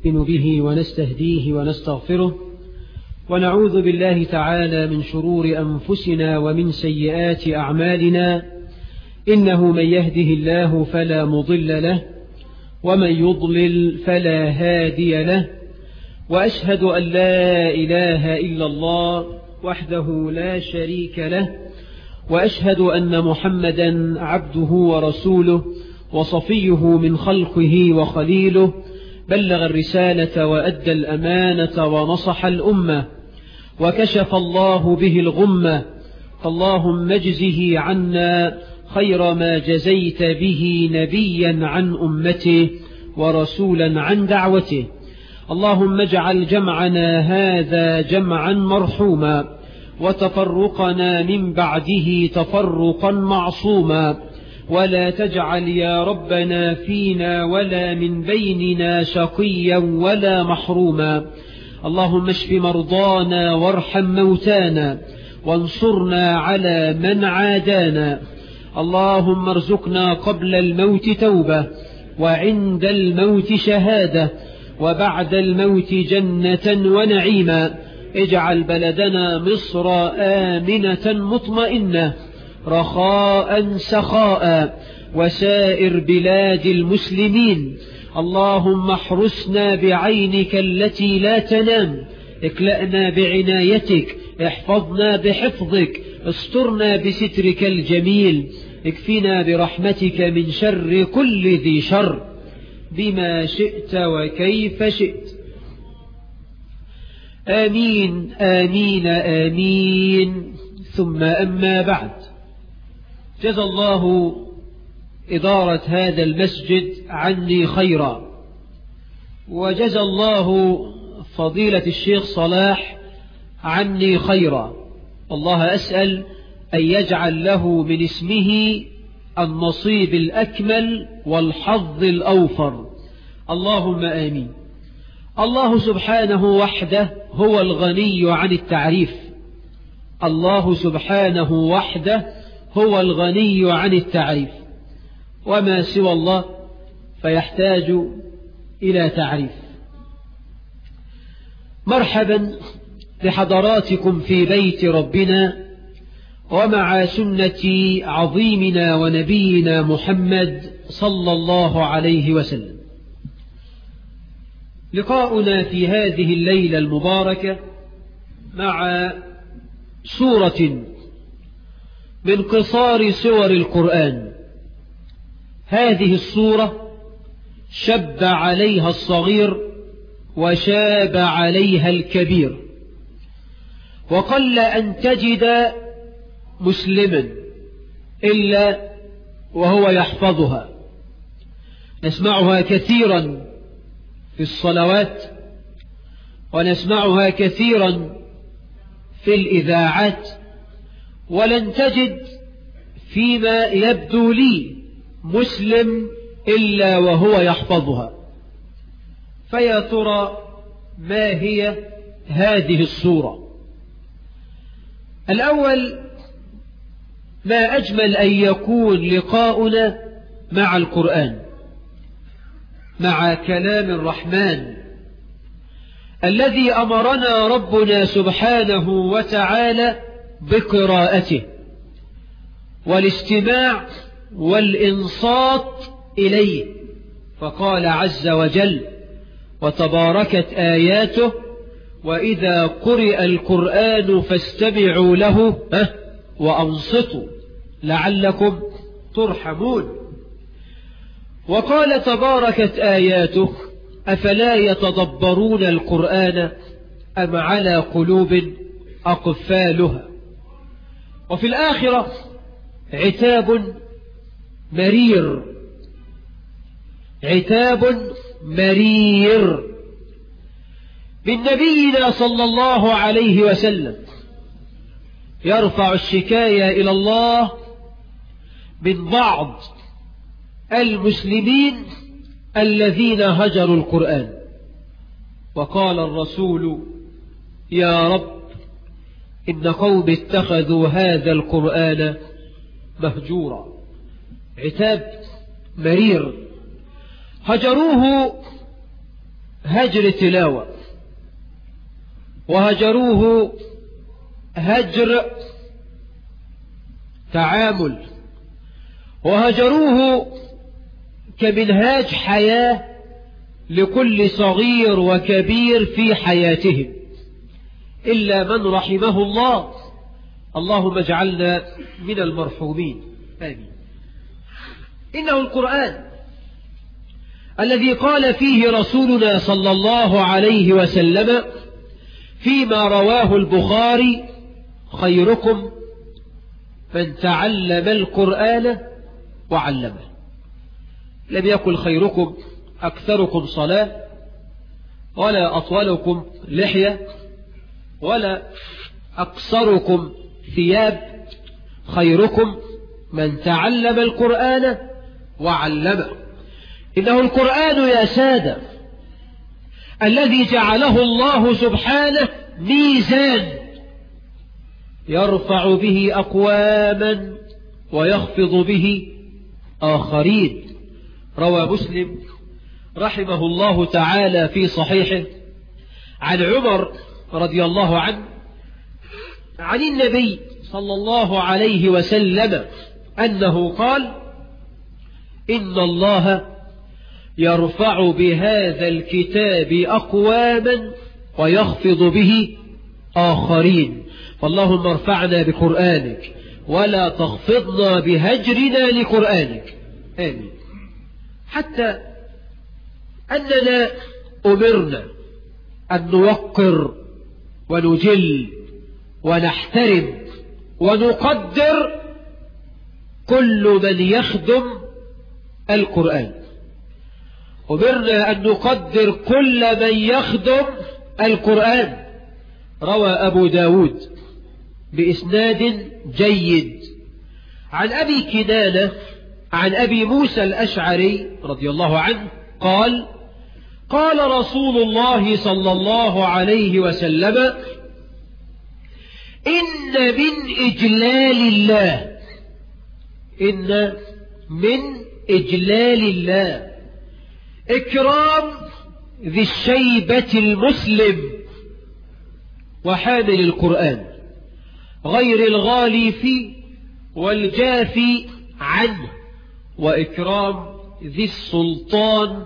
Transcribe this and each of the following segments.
نؤمن به ونستهديه ونستغفره ونعوذ بالله تعالى من شرور أنفسنا ومن سيئات أعمالنا إنه من يهده الله فلا مضل له ومن يضلل فلا هادي له وأشهد أن لا إله إلا الله وحده لا شريك له وأشهد أن محمدا عبده ورسوله وصفيه من خلقه وخليله بلغ الرسالة وأدى الأمانة ونصح الأمة وكشف الله به الغمة فاللهم اجزه عنا خير ما جزيت به نبيا عن أمته ورسولا عن دعوته اللهم اجعل جمعنا هذا جمعا مرحوما وتفرقنا من بعده تفرقا معصوما ولا تجعل يا ربنا فينا ولا من بيننا شقيا ولا محروما اللهم اشف مرضانا وارحم موتانا وانصرنا على من عادانا اللهم ارزقنا قبل الموت توبة وعند الموت شهادة وبعد الموت جنة ونعيما اجعل بلدنا مصر آمنة مطمئنة رخاء سخاء وسائر بلاد المسلمين اللهم احرسنا بعينك التي لا تنام اكلأنا بعنايتك احفظنا بحفظك استرنا بسترك الجميل اكفنا برحمتك من شر كل ذي شر بما شئت وكيف شئت آمين آمين آمين ثم أما بعد جزى الله إدارة هذا المسجد عني خيرا وجزى الله فضيلة الشيخ صلاح عني خيرا الله أسأل أن يجعل له من اسمه النصيب الأكمل والحظ الأوفر اللهم آمين الله سبحانه وحده هو الغني عن التعريف الله سبحانه وحده هو الغني عن التعريف وما سوى الله فيحتاج إلى تعريف مرحبا بحضراتكم في بيت ربنا ومع سنة عظيمنا ونبينا محمد صلى الله عليه وسلم لقاؤنا في هذه الليلة المباركة مع سورة من قصار سور القرآن هذه الصورة شب عليها الصغير وشاب عليها الكبير وقل أن تجد مسلما إلا وهو يحفظها نسمعها كثيرا في الصلوات ونسمعها كثيرا في الإذاعات ولن تجد فيما يبدو لي مسلم إلا وهو يحفظها فيا ترى ما هي هذه الصورة الأول ما أجمل أن يكون لقاؤنا مع القرآن مع كلام الرحمن الذي أمرنا ربنا سبحانه وتعالى بقراءته والاستماع والإنصات إليه فقال عز وجل وتباركت آياته وإذا قرئ القرآن فاستمعوا له وأنصتوا لعلكم ترحمون وقال تباركت آياته أفلا يتدبرون القرآن أم على قلوب أقفالها وفي الآخرة عتاب مرير عتاب مرير من نبينا صلى الله عليه وسلم يرفع الشكاية إلى الله من بعض المسلمين الذين هجروا القرآن وقال الرسول يا رب إن قوم اتخذوا هذا القرآن مهجورا عتاب مرير هجروه هجر تلاوة وهجروه هجر تعامل وهجروه كمنهاج حياة لكل صغير وكبير في حياتهم إلا من رحمه الله اللهم اجعلنا من المرحومين آمين إنه القرآن الذي قال فيه رسولنا صلى الله عليه وسلم فيما رواه البخاري خيركم من تعلم القرآن وعلمه لم يكن خيركم أكثركم صلاة ولا أطولكم لحية ولا أقصركم ثياب خيركم من تعلم القرآن وعلمه إنه القرآن يا سادة الذي جعله الله سبحانه ميزان يرفع به أقواما ويخفض به آخرين روى مسلم رحمه الله تعالى في صحيحه عن عمر رضي الله عنه عن النبي صلى الله عليه وسلم أنه قال إن الله يرفع بهذا الكتاب أقواما ويخفض به آخرين فاللهم ارفعنا بقرآنك ولا تخفضنا بهجرنا لقرآنك آمين حتى أننا أمرنا أن نوقر ونجل ونحترم ونقدر كل من يخدم القرآن أمرنا أن نقدر كل من يخدم القرآن روى أبو داود بإسناد جيد عن أبي كنانة عن أبي موسى الأشعري رضي الله عنه قال قال رسول الله صلى الله عليه وسلم إن من إجلال الله إن من إجلال الله إكرام ذي الشيبة المسلم وحامل القرآن غير الغالي فيه والجافي عنه وإكرام ذي السلطان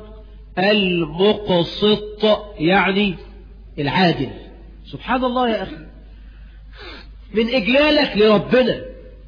المقسط يعني العادل سبحان الله يا أخي من إجلالك لربنا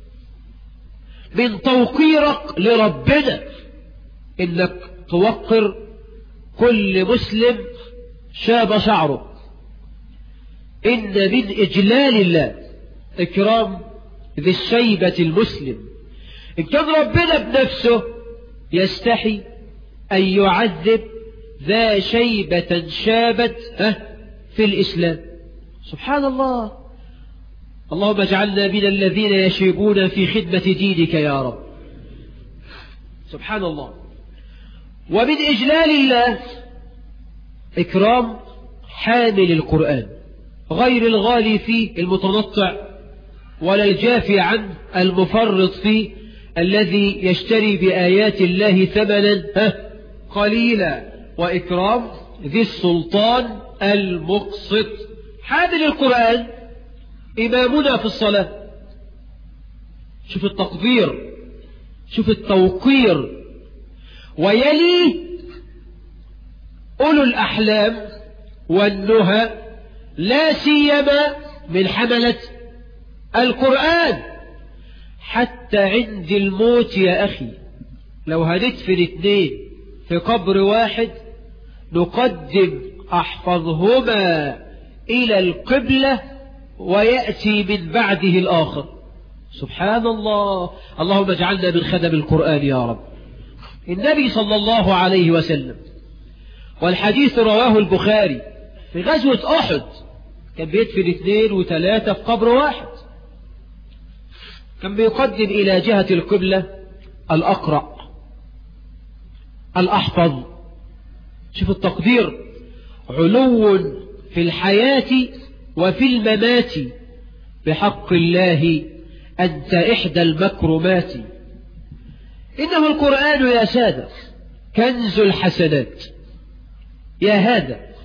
من توقيرك لربنا إنك توقر كل مسلم شاب شعره إن من إجلال الله إكرام ذي الشيبة المسلم إن كان ربنا بنفسه يستحي أن يعذب ذا شيبة شابت في الإسلام سبحان الله اللهم اجعلنا من الذين يشيبون في خدمة دينك يا رب سبحان الله ومن إجلال الله إكرام حامل القرآن غير الغالي فيه المتنطع ولا الجافي عنه المفرط فيه الذي يشتري بآيات الله ثمنا قليلا وإكرام ذي السلطان المقسط حامل القرآن إمامنا في الصلاة شوف التقدير شوف التوقير ويلي أولو الأحلام والنهى لا سيما من حملة القرآن حتى عند الموت يا أخي لو هندفن اثنين في قبر واحد نقدم أحفظهما إلى القبلة ويأتي من بعده الآخر سبحان الله اللهم اجعلنا من خدم القرآن يا رب النبي صلى الله عليه وسلم والحديث رواه البخاري في غزوة أحد كان بيدفن اثنين وثلاثة في قبر واحد كان بيقدم إلى جهة القبلة الأقرأ الأحفظ شوف التقدير علو في الحياة وفي الممات بحق الله أنت إحدى المكرمات إنه القرآن يا سادة كنز الحسنات يا هذا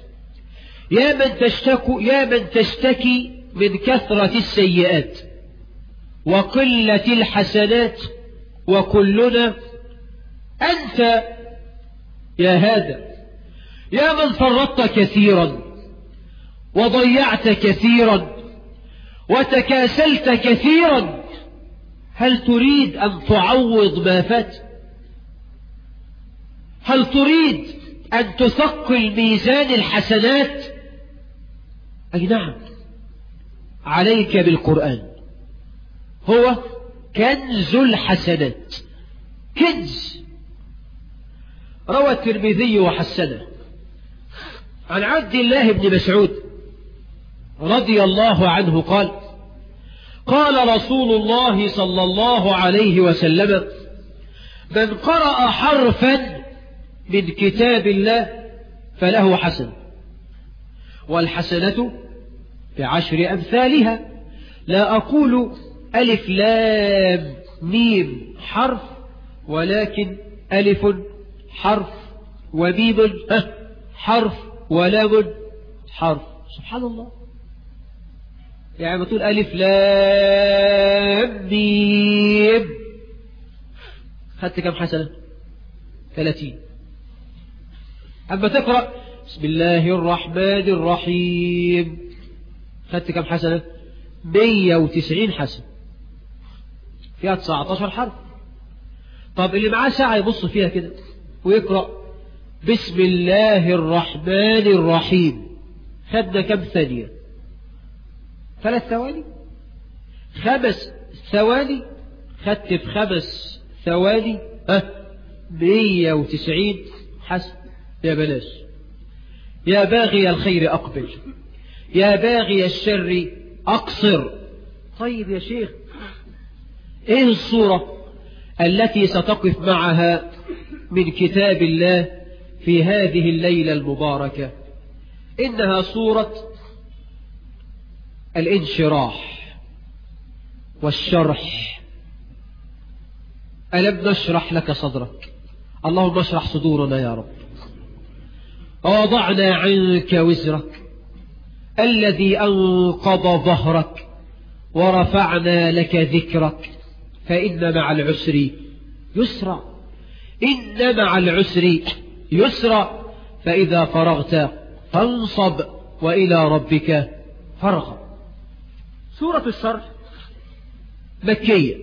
يا من تشتكو يا من تشتكي من كثرة السيئات وقلة الحسنات وكلنا أنت يا هذا يا من فرطت كثيرا وضيعت كثيرا وتكاسلت كثيرا هل تريد أن تعوض ما فات هل تريد أن تثقل ميزان الحسنات أي نعم عليك بالقرآن هو كنز الحسنات كنز روى الترمذي وحسنه عن عبد الله بن مسعود رضي الله عنه قال قال رسول الله صلى الله عليه وسلم من قرأ حرفا من كتاب الله فله حسن والحسنة بعشر أمثالها لا أقول ألف لام ميم حرف ولكن ألف حرف وميم حرف ولام حرف سبحان الله يعني بتقول ألف لام ميم خدت كم حسنة ثلاثين أما تقرأ بسم الله الرحمن الرحيم خدت كم حسنة مية وتسعين حسنة فيها 19 حرف طب اللي معاه ساعة يبص فيها كده ويقرأ بسم الله الرحمن الرحيم خدنا كم ثانية ثلاث ثواني خمس ثواني خدت في خمس ثواني اه مية وتسعين حسن يا بلاش يا باغي الخير أقبل يا باغي الشر أقصر طيب يا شيخ ايه الصورة التي ستقف معها من كتاب الله في هذه الليلة المباركة إنها صورة الانشراح والشرح ألم نشرح لك صدرك اللهم اشرح صدورنا يا رب ووضعنا عنك وزرك الذي أنقض ظهرك ورفعنا لك ذكرك فإن مع العسر يسرا إن مع العسر يسرا فإذا فرغت فانصب وإلى ربك فارغب سورة الشرح مكية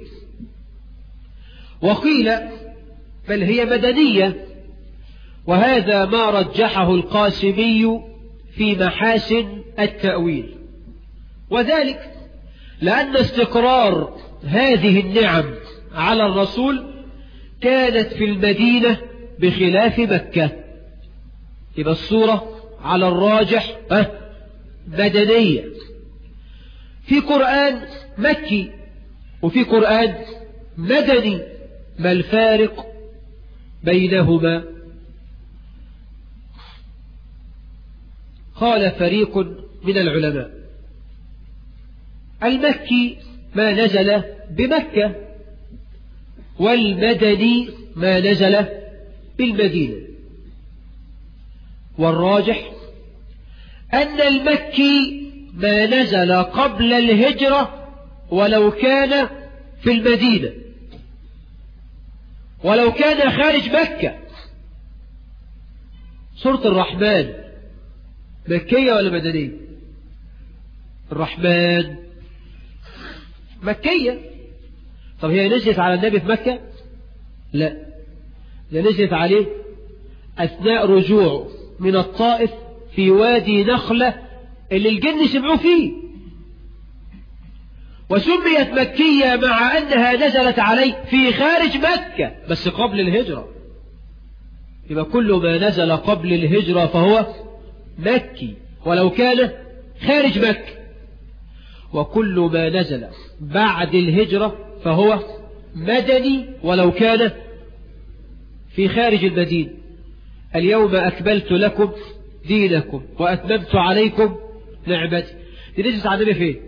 وقيل بل هي مدنية وهذا ما رجحه القاسمي في محاسن التأويل وذلك لأن استقرار هذه النعم على الرسول كانت في المدينة بخلاف مكة يبقى الصورة على الراجح أه مدنية في قرآن مكي وفي قرآن مدني ما الفارق بينهما قال فريق من العلماء المكي ما نزل بمكة والمدني ما نزل بالمدينة والراجح أن المكي ما نزل قبل الهجرة ولو كان في المدينة ولو كان خارج مكة سورة الرحمن مكية ولا مدنية الرحمن مكية طب هي نزلت على النبي في مكة لا ده نزلت عليه أثناء رجوعه من الطائف في وادي نخلة اللي الجن سمعوا فيه وسميت مكية مع أنها نزلت عليه في خارج مكة بس قبل الهجرة يبقى كل ما نزل قبل الهجرة فهو مكي ولو كان خارج مكة وكل ما نزل بعد الهجرة فهو مدني ولو كان في خارج المدينة اليوم أكملت لكم دينكم وأتممت عليكم نعمتي دي نزلت عندنا فين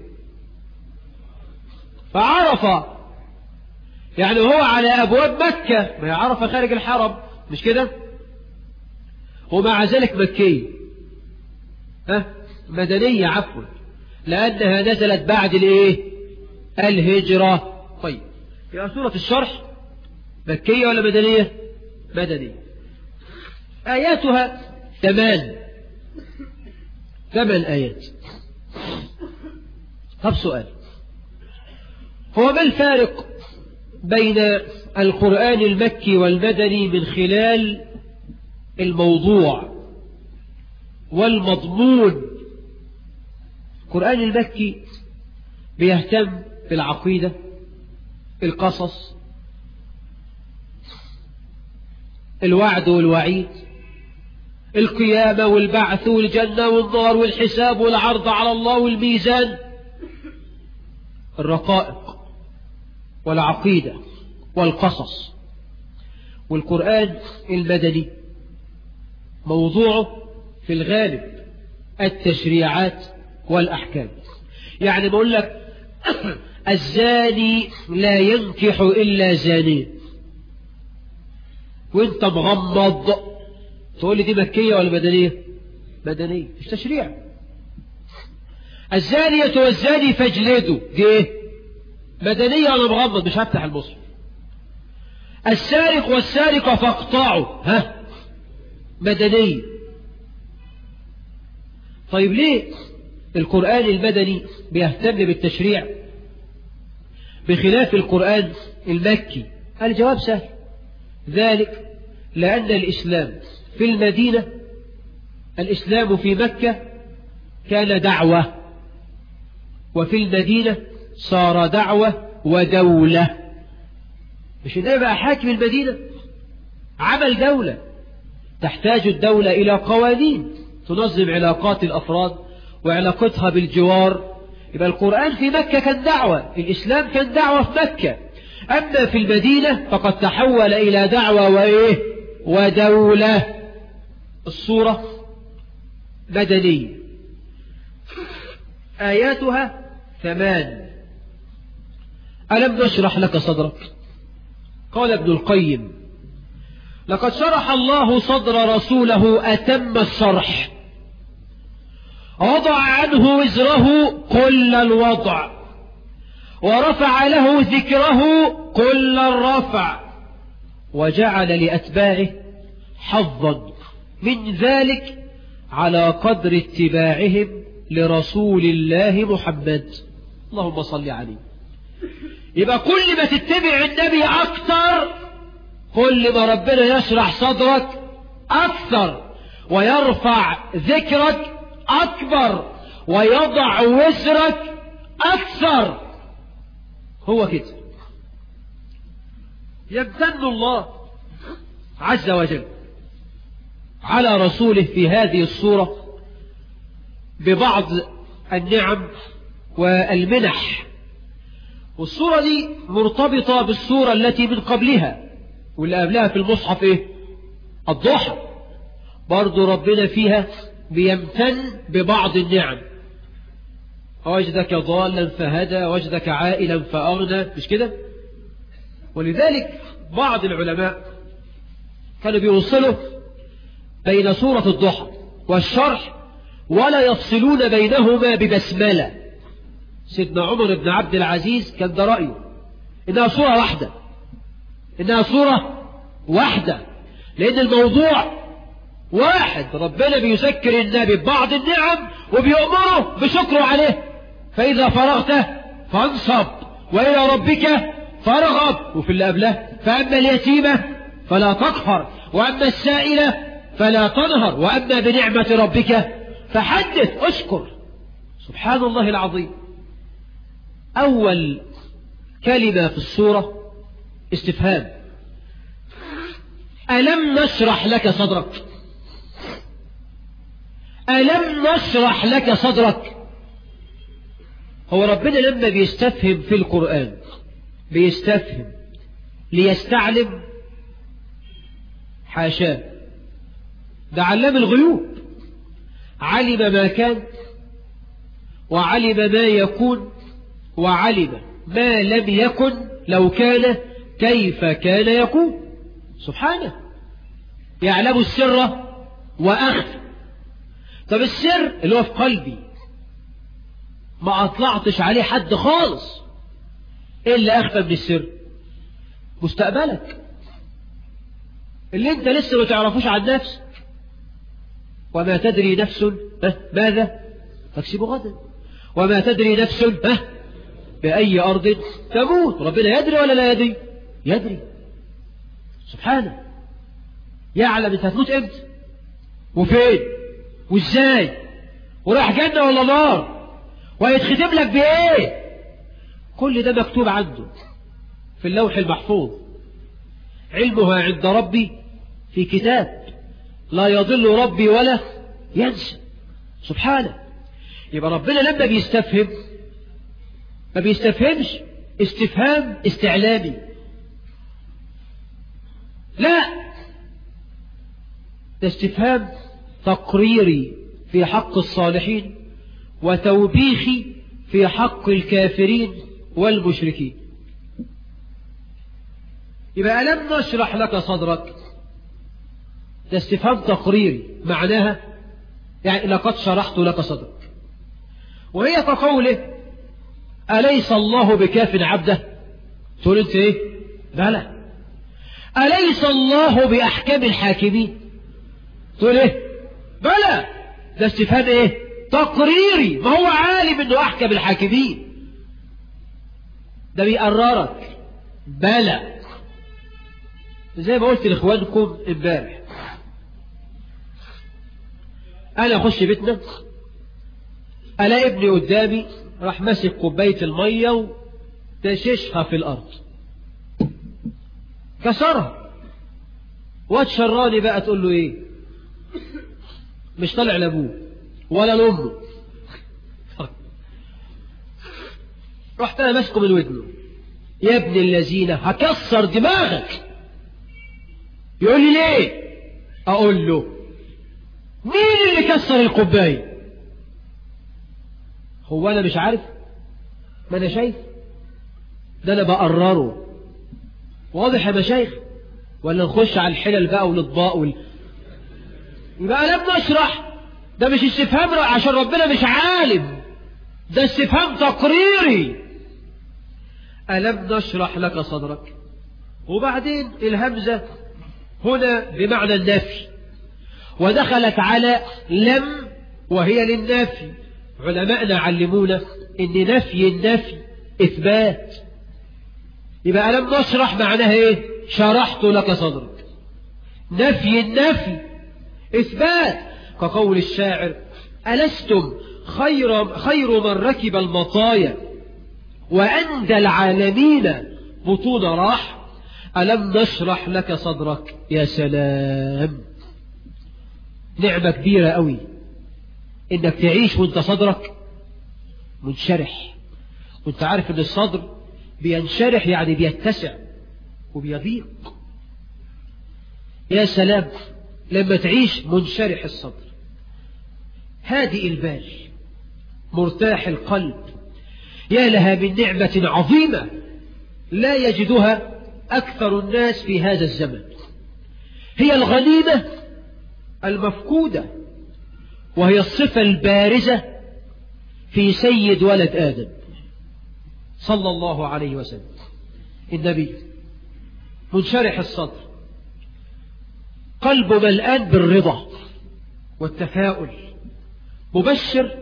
فعرف يعني هو على أبواب مكة ما هي عرفة خارج الحرم مش كده ومع ذلك مكي ها مدنية عفوا لأنها نزلت بعد الإيه الهجرة طيب يا سورة الشرح مكية ولا مدنية مدنية آياتها ثمان ثمان آيات طب سؤال هو ما الفارق بين القرآن المكي والمدني من خلال الموضوع والمضمون القرآن المكي بيهتم بالعقيدة القصص الوعد والوعيد القيامة والبعث والجنة والنار والحساب والعرض على الله والميزان الرقائق والعقيدة والقصص والقرآن المدني موضوعه في الغالب التشريعات والأحكام يعني بقول لك الزاني لا ينكح إلا زانين وانت مغمض تقول لي دي مكية ولا مدنية مدنية مش تشريع الزانية والزاني فاجلدوا دي ايه مدنية ولا مغمض مش هفتح المصحف السارق والسارقة فاقطعوا ها مدنية طيب ليه القرآن المدني بيهتم بالتشريع بخلاف القرآن المكي الجواب سهل ذلك لأن الإسلام في المدينة الإسلام في مكة كان دعوة وفي المدينة صار دعوة ودولة مش إنه بقى حاكم المدينة عمل دولة تحتاج الدولة إلى قوانين تنظم علاقات الأفراد وعلاقتها بالجوار يبقى القرآن في مكة كان دعوة الإسلام كان دعوة في مكة أما في المدينة فقد تحول إلى دعوة وإيه ودولة الصورة مدنية آياتها ثمان ألم نشرح لك صدرك قال ابن القيم لقد شرح الله صدر رسوله أتم الشرح وضع عنه وزره كل الوضع ورفع له ذكره كل الرفع وجعل لأتباعه حظا من ذلك على قدر اتباعهم لرسول الله محمد اللهم صل عليه يبقى كل ما تتبع النبي أكثر كل ما ربنا يشرح صدرك أكثر ويرفع ذكرك أكبر ويضع وزرك أكثر هو كده يمتن الله عز وجل على رسوله في هذه الصورة ببعض النعم والمنح والصورة دي مرتبطة بالصورة التي من قبلها واللي قبلها في المصحف ايه الضحى برضو ربنا فيها بيمتن ببعض النعم وجدك ضالا فهدى وجدك عائلا فأغنى مش كده ولذلك بعض العلماء كانوا بيوصلوا بين سورة الضحى والشرح ولا يفصلون بينهما ببسملة سيدنا عمر بن عبد العزيز كان ده رأيه إنها صورة واحدة إنها صورة واحدة لأن الموضوع واحد ربنا بيذكر النبي ببعض النعم وبيأمره بشكره عليه فإذا فرغت فانصب وإلى ربك فارغب وفي اللي قبله فأما اليتيمة فلا تقهر وأما السائلة فلا تنهر وأما بنعمة ربك فحدث اشكر سبحان الله العظيم أول كلمة في السورة استفهام ألم نشرح لك صدرك ألم نشرح لك صدرك هو ربنا لما بيستفهم في القرآن بيستفهم ليستعلم حاشاه ده علام الغيوب علم ما كان وعلم ما يكون وعلم ما لم يكن لو كان كيف كان يكون سبحانه يعلم السر وأخفى طب السر اللي هو في قلبي ما أطلعتش عليه حد خالص إيه اللي أخفى من السر مستقبلك اللي انت لسه ما تعرفوش عن نفسك وما تدري نفس ماذا تكسب غدا وما تدري نفس بأي أرض تموت ربنا يدري ولا لا يدري يدري سبحانه يعلم انت هتموت امتى وفين وازاي وراح جنة ولا نار وهيتختم لك بايه كل ده مكتوب عنده في اللوح المحفوظ علمها عند ربي في كتاب لا يضل ربي ولا ينسى سبحانه يبقى ربنا لما بيستفهم ما بيستفهمش استفهام استعلامي لا ده استفهام تقريري في حق الصالحين وتوبيخي في حق الكافرين والمشركين يبقى ألم نشرح لك صدرك ده استفهام تقريري معناها يعني لقد شرحت لك صدرك وهي كقوله أليس الله بكاف عبده تقول انت ايه بلى أليس الله بأحكام الحاكمين تقول ايه بلى ده استفهام ايه تقريري ما هو عالم انه احكم الحاكمين ده بيقررك بلى زي ما قلت لاخوانكم امبارح انا اخش بيتنا الاقي ابني قدامي راح ماسك كوبايه الميه وتششها في الارض كسرها واد شراني بقى تقول له ايه مش طالع لابوه ولا لامه رحت انا ماسكه من ودنه يا ابن الذين هكسر دماغك يقول لي ليه اقول له مين اللي كسر الكوبايه هو انا مش عارف ما انا شايف ده انا بقرره واضح يا مشايخ ولا نخش على الحلل بقى والاطباق وال... يبقى لم نشرح ده مش استفهام عشان ربنا مش عالم ده استفهام تقريري ألم نشرح لك صدرك وبعدين الهمزة هنا بمعنى النفي ودخلت على لم وهي للنفي علماءنا علمونا ان نفي النفي اثبات يبقى ألم نشرح معناها ايه شرحت لك صدرك نفي النفي اثبات كقول الشاعر ألستم خير, خير من ركب المطايا وأندى العالمين بطون راح ألم نشرح لك صدرك يا سلام نعمة كبيرة قوي إنك تعيش وانت صدرك منشرح وانت عارف ان الصدر بينشرح يعني بيتسع وبيضيق يا سلام لما تعيش منشرح الصدر هادئ البال مرتاح القلب يا لها من نعمة عظيمة لا يجدها أكثر الناس في هذا الزمن هي الغنيمة المفقودة وهي الصفة البارزة في سيد ولد آدم صلى الله عليه وسلم النبي منشرح الصدر قلبه ملآن بالرضا والتفاؤل مبشر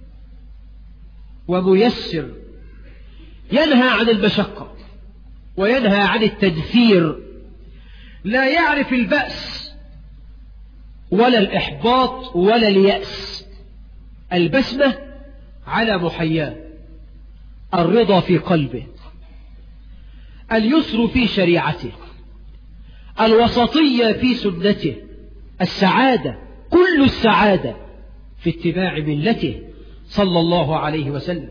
وميسر ينهى عن المشقة وينهى عن التنفير لا يعرف البأس ولا الإحباط ولا اليأس البسمة على محياه الرضا في قلبه اليسر في شريعته الوسطية في سنته السعادة كل السعادة في اتباع ملته صلى الله عليه وسلم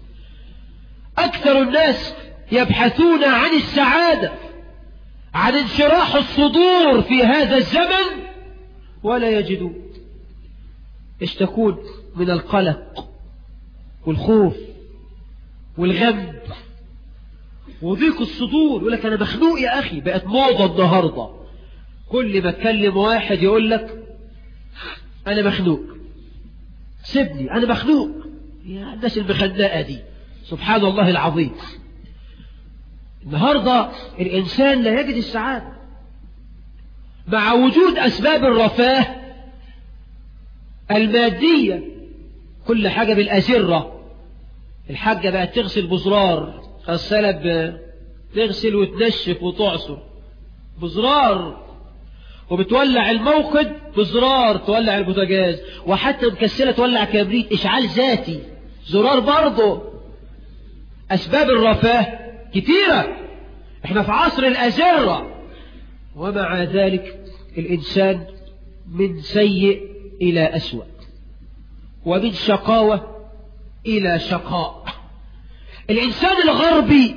أكثر الناس يبحثون عن السعادة عن انشراح الصدور في هذا الزمن ولا يجدون يشتكون من القلق والخوف والغم وضيق الصدور يقول لك أنا مخنوق يا أخي بقت موضة النهاردة كل ما تكلم واحد يقول لك أنا مخنوق سيبني أنا مخنوق يا الناس المخنقة دي سبحان الله العظيم النهاردة الإنسان لا يجد السعادة مع وجود أسباب الرفاه المادية كل حاجة بالأسرة الحاجة بقت تغسل بزرار غسالة تغسل وتنشف وتعصر بزرار وبتولع الموقد بزرار تولع البوتاجاز وحتى مكسلة تولع كبريت إشعال ذاتي زرار برضه أسباب الرفاه كتيرة احنا في عصر الأزرة ومع ذلك الإنسان من سيء إلى أسوأ ومن شقاوة إلى شقاء الإنسان الغربي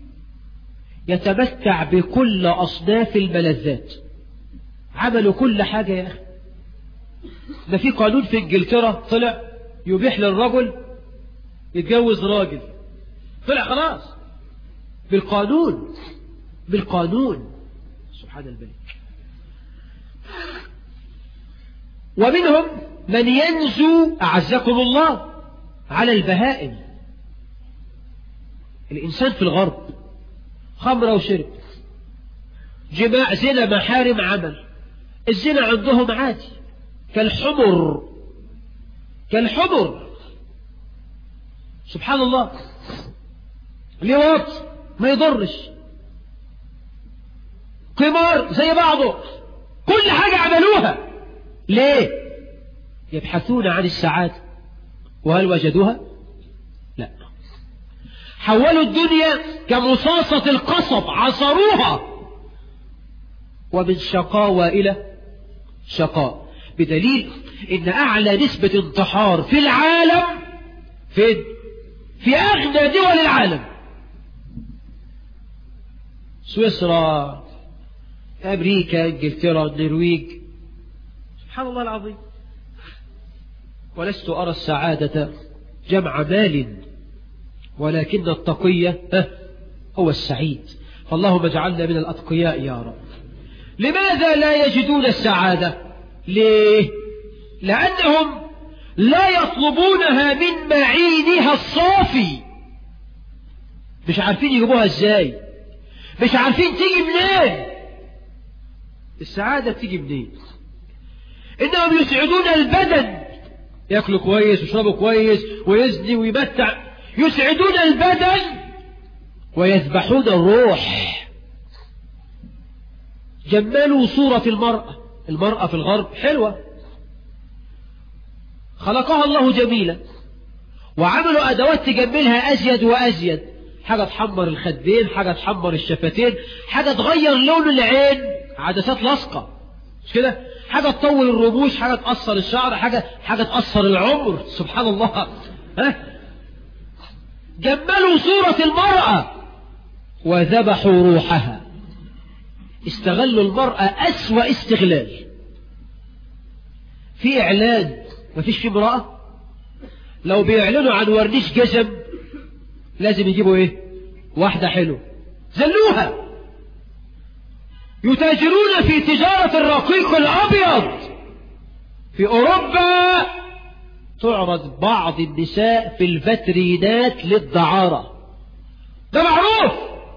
يتمتع بكل أصناف الملذات عملوا كل حاجة يا أخي ده في قانون في انجلترا طلع يبيح للرجل يتجوز راجل طلع خلاص بالقانون بالقانون سبحان الملك ومنهم من ينزو أعزكم الله على البهائم الإنسان في الغرب خمرة وشرب جماع زنا محارم عمل الزنا عندهم عادي كالحمر كالحمر سبحان الله لواط ما يضرش قمار زي بعضه كل حاجة عملوها ليه يبحثون عن السعادة وهل وجدوها لا حولوا الدنيا كمصاصة القصب عصروها ومن شقاوة إلى شقاء بدليل إن أعلى نسبة انتحار في العالم فين؟ في أغنى دول العالم سويسرا أمريكا إنجلترا النرويج سبحان الله العظيم ولست أرى السعادة جمع مال ولكن التقية هو السعيد فاللهم اجعلنا من الأتقياء يا رب لماذا لا يجدون السعادة ليه لأنهم لا يطلبونها من معينها الصافي مش عارفين يجيبوها ازاي مش عارفين تيجي منين السعادة بتيجي منين إنهم يسعدون البدن يأكلوا كويس ويشربوا كويس ويزني ويمتع يسعدون البدن ويذبحون الروح جملوا صورة المرأة المرأة في الغرب حلوة خلقها الله جميلة وعملوا أدوات تجملها أزيد وأزيد حاجة تحمر الخدين حاجة تحمر الشفتين حاجة تغير لون العين عدسات لاصقة مش كده حاجة تطول الرموش حاجة تقصر الشعر حاجة حاجة تقصر العمر سبحان الله ها جملوا صورة المرأة وذبحوا روحها استغلوا المرأة أسوأ استغلال في إعلان مفيش فيه امرأة لو بيعلنوا عن ورنيش جزم لازم يجيبوا ايه واحدة حلوة زلوها يتاجرون في تجارة الرقيق الأبيض في أوروبا تعرض بعض النساء في الفترينات للدعارة ده معروف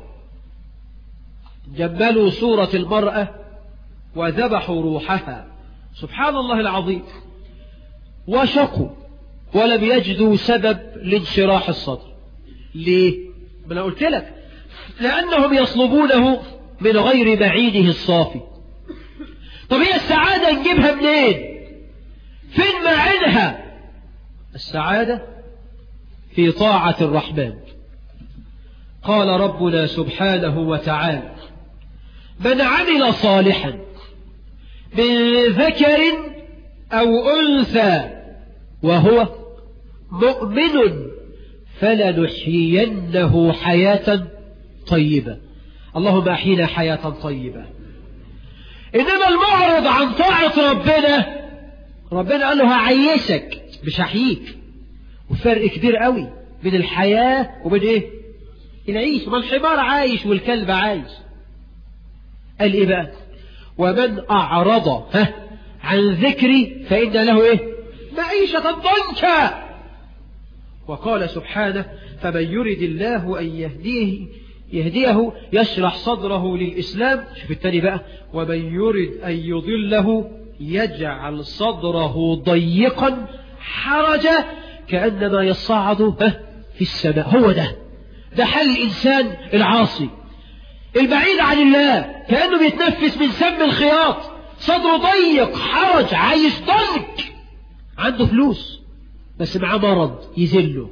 جملوا صورة المرأة وذبحوا روحها سبحان الله العظيم وشقوا ولم يجدوا سبب لانشراح الصدر ليه؟ ما انا قلت لك لأنهم يطلبونه من غير معينه الصافي طب هي السعادة نجيبها منين فين معينها السعادة في طاعة الرحمن قال ربنا سبحانه وتعالى من عمل صالحا من ذكر أو أنثى وهو مؤمن فلنحيينه حياة طيبة اللهم أحينا حياة طيبة إنما المعرض عن طاعة ربنا ربنا قال له هعيشك مش هحييك وفرق كبير قوي بين الحياة وبين ايه العيش ما الحمار عايش والكلب عايش قال ايه بقى ومن اعرض ها عن ذكري فإن له ايه معيشة ضنكا وقال سبحانه فمن يرد الله أن يهديه يهديه يشرح صدره للإسلام شوف التاني بقى ومن يرد أن يضله يجعل صدره ضيقا حرجا كأنما يصعد في السماء هو ده ده حل الإنسان العاصي البعيد عن الله كأنه بيتنفس من سم الخياط صدره ضيق حرج عايش ضنك عنده فلوس بس معاه مرض يذله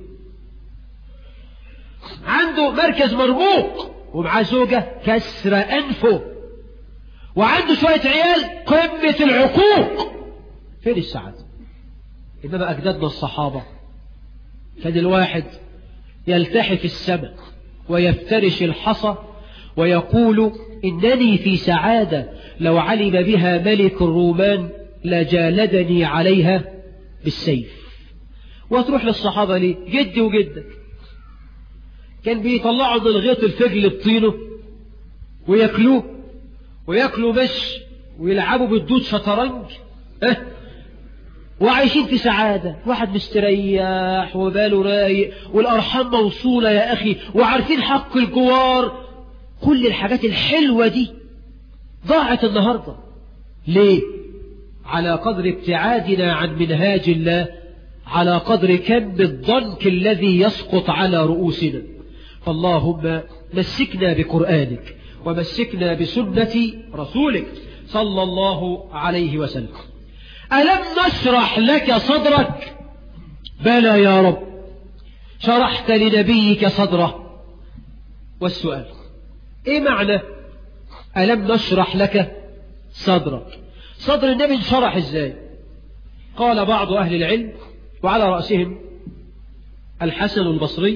عنده مركز مرموق ومعاه زوجة كسر أنفه وعنده شوية عيال قمة العقوق فين السعادة إنما أجدادنا الصحابة كان الواحد يلتحي في السماء ويفترش الحصى ويقول إنني في سعادة لو علم بها ملك الرومان لجالدني عليها بالسيف وتروح للصحابة ليه جدي وجدك كان بيطلعوا من الغيط الفجل بطينه وياكلوه وياكلوا مش ويلعبوا بالدود شطرنج اه وعايشين في سعادة واحد مستريح وباله رايق والأرحام موصولة يا أخي وعارفين حق الجوار كل الحاجات الحلوة دي ضاعت النهاردة ليه على قدر ابتعادنا عن منهاج الله على قدر كم الضنك الذي يسقط على رؤوسنا فاللهم مسكنا بقرآنك ومسكنا بسنة رسولك صلى الله عليه وسلم ألم نشرح لك صدرك بلى يا رب شرحت لنبيك صدره والسؤال ايه معنى ألم نشرح لك صدرك صدر النبي انشرح ازاي قال بعض أهل العلم وعلى رأسهم الحسن البصري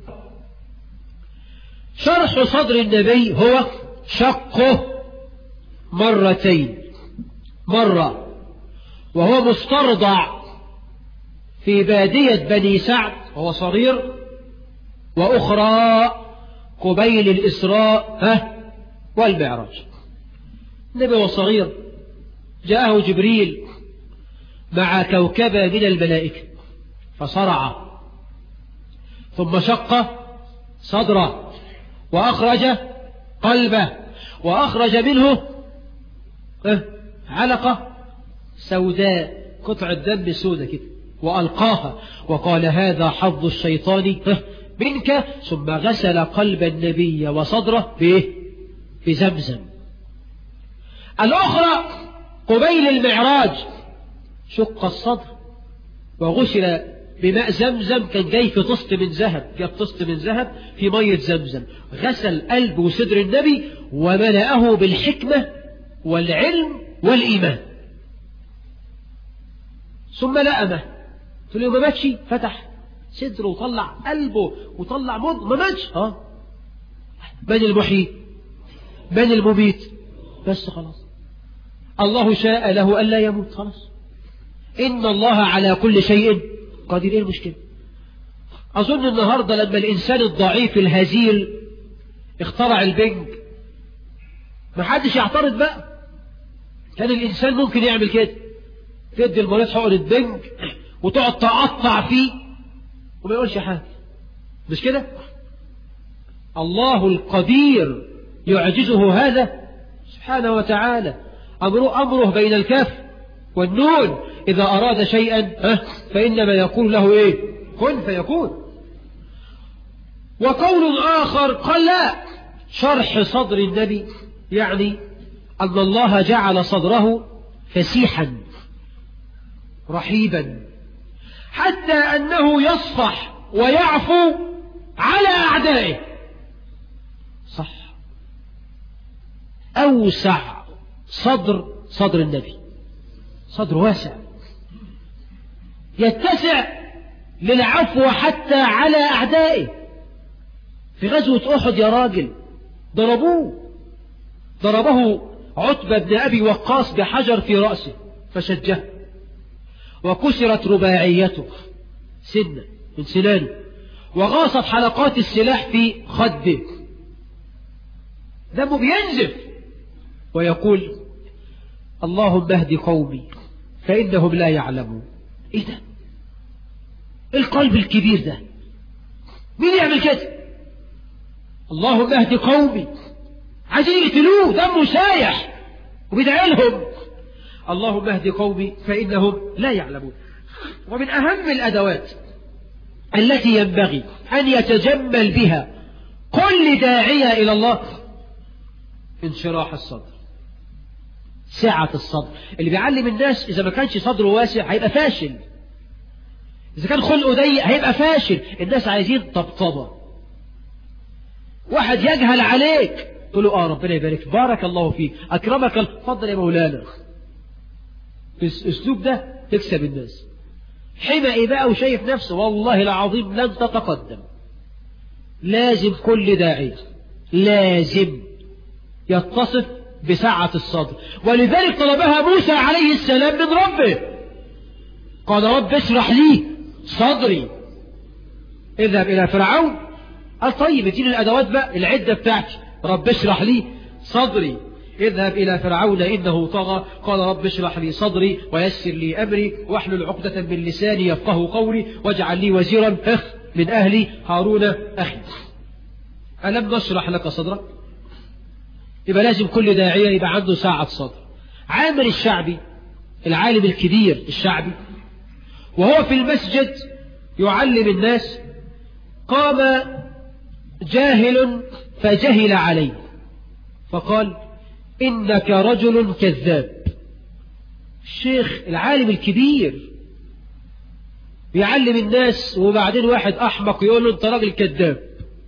شرح صدر النبي هو شقه مرتين مرة وهو مسترضع في بادية بني سعد وهو صغير وأخرى قبيل الإسراء ها والمعراج النبي وهو صغير جاءه جبريل مع كوكبة من الملائكة فصرع ثم شق صدره وأخرج قلبه وأخرج منه علقة سوداء قطعة دم سودة كده وألقاها وقال هذا حظ الشيطان منك ثم غسل قلب النبي وصدره بإيه؟ بزمزم الأخرى قبيل المعراج شق الصدر وغسل بماء زمزم كان جاي في طست من ذهب جاب طست من ذهب في مية زمزم غسل قلب وصدر النبي وملأه بالحكمة والعلم والإيمان ثم لأمه تقول له ما ماتش فتح صدره وطلع قلبه وطلع مض ما ماتش اه من المحيي من المميت بس خلاص الله شاء له ألا يموت خلاص إن الله على كل شيء قدير إيه المشكلة أظن النهاردة لما الإنسان الضعيف الهزيل اخترع البنج ما حدش يعترض بقى كان الإنسان ممكن يعمل كده تدي المريض حقن البنج وتقعد تقطع فيه وما يقولش حاجة مش كده الله القدير يعجزه هذا سبحانه وتعالى أمره, أمره بين الكاف والنون إذا أراد شيئا فإنما يقول له إيه كن فيكون وقول آخر قال لا شرح صدر النبي يعني أن الله جعل صدره فسيحا رحيبا حتى أنه يصفح ويعفو على أعدائه صح أوسع صدر صدر النبي صدر واسع يتسع للعفو حتى على أعدائه في غزوة أحد يا راجل ضربوه ضربه عتبة بن أبي وقاص بحجر في رأسه فشجه وكسرت رباعيته سنة من سنانه وغاصت حلقات السلاح في خده دمه بينزف ويقول اللهم اهد قومي فإنهم لا يعلمون ايه ده القلب الكبير ده مين يعمل كده اللهم اهد قومي عايزين يقتلوه دمه سايح وبيدعي لهم اللهم اهد قومي فإنهم لا يعلمون ومن أهم الأدوات التي ينبغي أن يتجمل بها كل داعية إلى الله انشراح الصدر سعة الصدر اللي بيعلم الناس إذا ما كانش صدره واسع هيبقى فاشل إذا كان خلقه ضيق هيبقى فاشل الناس عايزين طبطبة واحد يجهل عليك تقول له آه ربنا يبارك بارك الله فيك أكرمك الفضل يا مولانا الأسلوب ده تكسب الناس حمقي بقى وشايف نفسه والله العظيم لن تتقدم لازم كل داعية لازم يتصف بسعة الصدر ولذلك طلبها موسى عليه السلام من ربه قال رب اشرح لي صدري اذهب إلى فرعون قال طيب اديني الأدوات بقى العدة بتاعتي رب اشرح لي صدري اذهب إلى فرعون إنه طغى قال رب اشرح لي صدري ويسر لي أمري واحلل عقدة من لساني يفقه قولي واجعل لي وزيرا من أهلي هارون أخي ألم نشرح لك صدرك يبقى لازم كل داعية يبقى عنده ساعة صدر عامر الشعبي العالم الكبير الشعبي وهو في المسجد يعلم الناس قام جاهل فجهل عليه فقال إنك رجل كذاب الشيخ العالم الكبير بيعلم الناس وبعدين واحد أحمق يقول له أنت راجل كذاب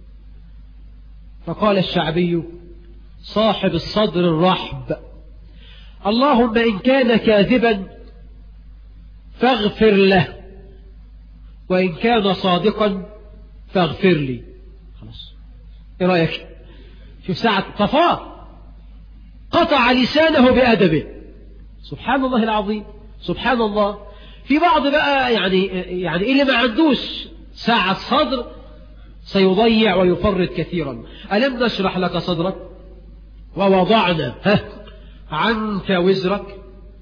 فقال الشعبي صاحب الصدر الرحب اللهم إن كان كاذبا فاغفر له وإن كان صادقا فاغفر لي خلاص ايه رأيك شوف ساعة طفاه قطع لسانه بأدبه سبحان الله العظيم سبحان الله في بعض بقى يعني يعني اللي ما عندوش ساعة صدر سيضيع ويفرط كثيرا ألم نشرح لك صدرك ووضعنا ها عنك وزرك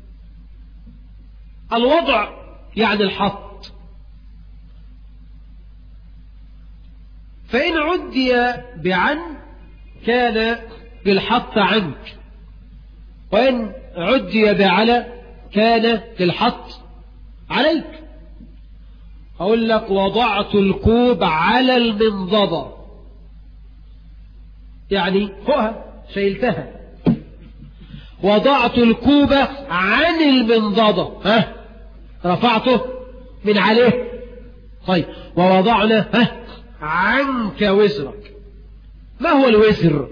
الوضع يعني الحط فإن عدي بعن كان للحط عنك وإن عدي بعلى كان للحط عليك أقول لك وضعت الكوب على المنضدة يعني فوقها شيلتها وضعت الكوب عن المنضدة ها رفعته من عليه طيب ووضعنا ها عنك وزرك ما هو الوزر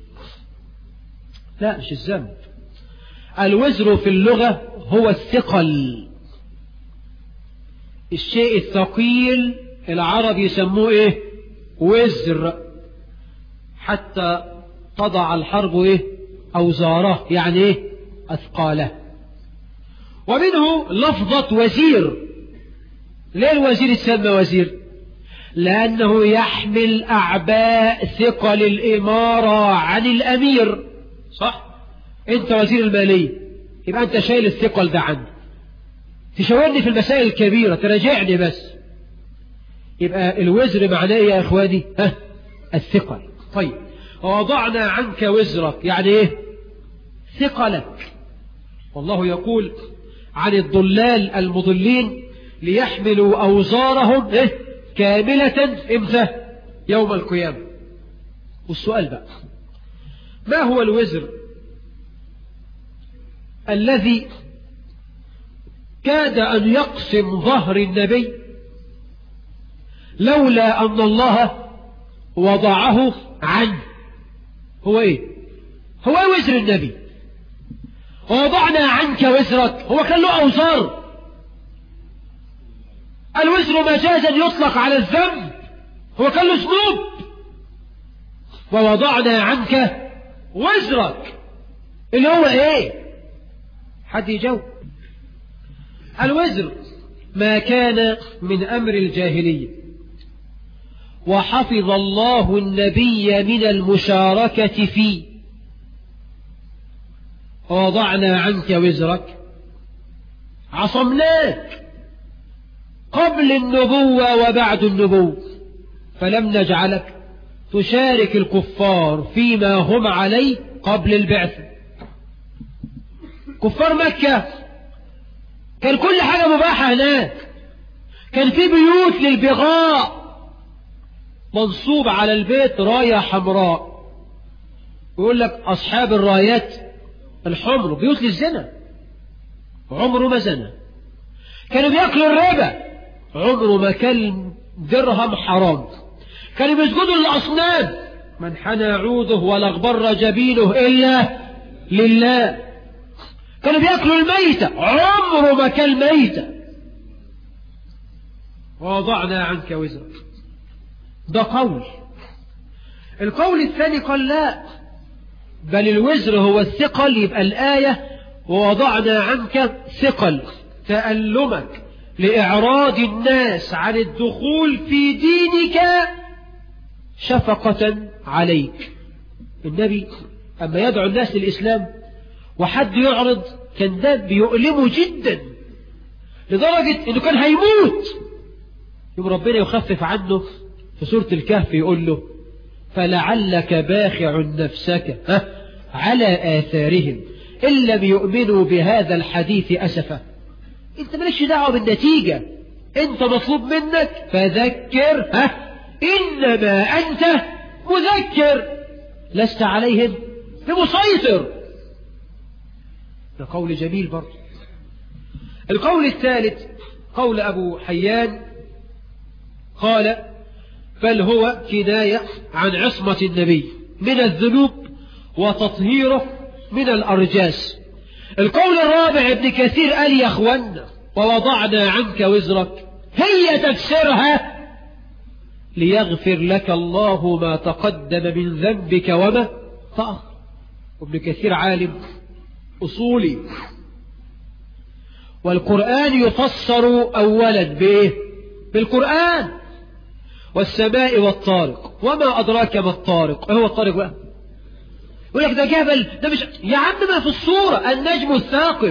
لا مش الذنب الوزر في اللغة هو الثقل الشيء الثقيل العرب يسموه ايه وزر حتى تضع الحرب ايه اوزاره يعني ايه اثقاله ومنه لفظة وزير ليه الوزير يسمى وزير لأنه يحمل أعباء ثقل الإمارة عن الأمير صح أنت وزير المالية يبقى أنت شايل الثقل ده عني تشاورني في المسائل الكبيرة تراجعني بس يبقى الوزر معناه ايه يا اخواني ها الثقل طيب ووضعنا عنك وزرك يعني ايه ثقلك والله يقول عن الضلال المضلين ليحملوا أوزارهم إيه؟ كاملة إمتى يوم القيامة والسؤال بقى ما هو الوزر الذي كاد أن يقسم ظهر النبي لولا أن الله وضعه عنه هو إيه هو إيه وزر النبي ووضعنا عنك وزرك هو كان له أوزار الوزر مجازا يطلق على الذنب هو كان له ذنوب ووضعنا عنك وزرك اللي هو ايه حد يجاوب الوزر ما كان من أمر الجاهلية وحفظ الله النبي من المشاركة فيه ووضعنا عنك وزرك عصمناك قبل النبوة وبعد النبوة فلم نجعلك تشارك الكفار فيما هم عليه قبل البعثة كفار مكة كان كل حاجة مباحة هناك كان في بيوت للبغاء منصوب على البيت راية حمراء يقول لك أصحاب الرايات الحمر بيوت للزنا عمره ما زنى كانوا بياكلوا الربا عمره ما كان درهم حرام كانوا بيسجدوا للأصنام من حنى عوده ولا اغبر جبينه إلا لله كانوا بياكلوا الميتة عمره ما كان ميتة ووضعنا عنك وزرك ده قول القول الثاني قال لا بل الوزر هو الثقل يبقى الآية ووضعنا عنك ثقل تألمك لإعراض الناس عن الدخول في دينك شفقة عليك النبي أما يدعو الناس للإسلام وحد يعرض كان ده بيؤلمه جدا لدرجة انه كان هيموت يوم ربنا يخفف عنه في سورة الكهف يقول له فلعلك باخع نفسك على آثارهم إن لم يؤمنوا بهذا الحديث أسفا انت مالكش دعوة بالنتيجة انت مطلوب منك فذكر ها إنما أنت مذكر لست عليهم بمسيطر ده قول جميل برضه القول الثالث قول أبو حيان قال بل هو كناية عن عصمة النبي من الذنوب وتطهيره من الأرجاس القول الرابع ابن كثير قال يا أخوانا ووضعنا عنك وزرك هي تفسيرها ليغفر لك الله ما تقدم من ذنبك وما تأخر وابن كثير عالم أصولي والقرآن يفسر أولا بإيه بالقرآن والسماء والطارق وما أدراك ما الطارق هو الطارق بقى يقول لك ده جبل ده مش يا عم ما في الصورة النجم الثاقب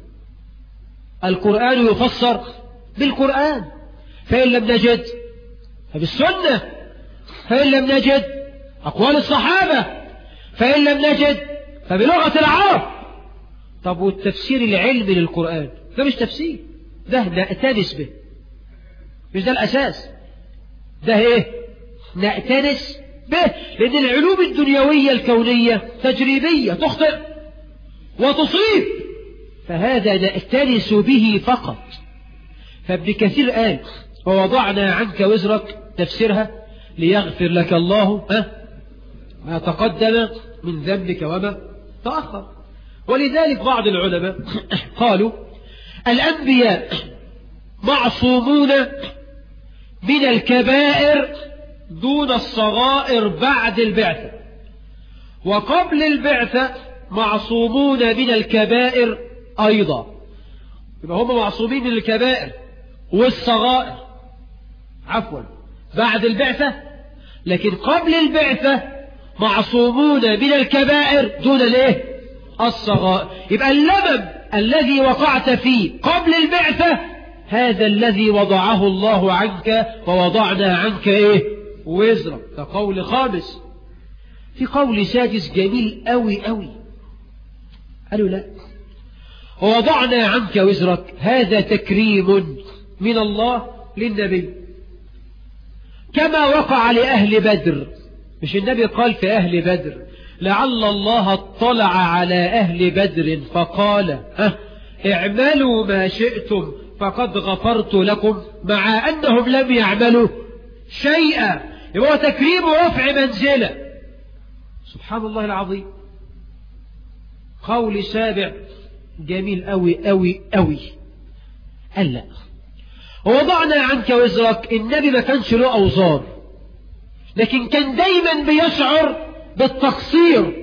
القرآن يفسر بالقرآن فإن لم نجد فبالسنة فإن لم نجد أقوال الصحابة فإن لم نجد فبلغة العرب طب والتفسير العلمي للقرآن ده مش تفسير ده نأتنس به مش ده الأساس ده ايه نأتنس به لأن العلوم الدنيوية الكونية تجريبية تخطئ وتصيب فهذا نأتنس به فقط فابن كثير قال ووضعنا عنك وزرك تفسيرها ليغفر لك الله ها ما تقدم من ذنبك وما تأخر ولذلك بعض العلماء قالوا الأنبياء معصومون من الكبائر دون الصغائر بعد البعثة وقبل البعثة معصومون من الكبائر أيضا يبقى هم معصومين من الكبائر والصغائر عفوا بعد البعثة لكن قبل البعثة معصومون من الكبائر دون الايه الصغائر يبقى اللمم الذي وقعت فيه قبل البعثة هذا الذي وضعه الله عنك ووضعنا عنك ايه وزرا ده قول خامس في قول سادس جميل قوي قوي قالوا لا ووضعنا عنك وزرك هذا تكريم من الله للنبي كما وقع لأهل بدر مش النبي قال في أهل بدر لعل الله اطلع على أهل بدر فقال ها اعملوا ما شئتم فقد غفرت لكم مع أنهم لم يعملوا شيئا يبقى تكريم ورفع منزلة سبحان الله العظيم قول سابع جميل أوي أوي أوي قال لا ووضعنا عنك وزرك النبي ما كانش له أوزار لكن كان دايما بيشعر بالتقصير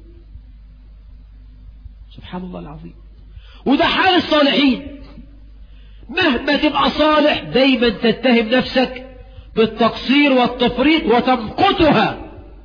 سبحان الله العظيم وده حال الصالحين مهما تبقى صالح دايما تتهم نفسك بالتقصير والتفريط وتمقتها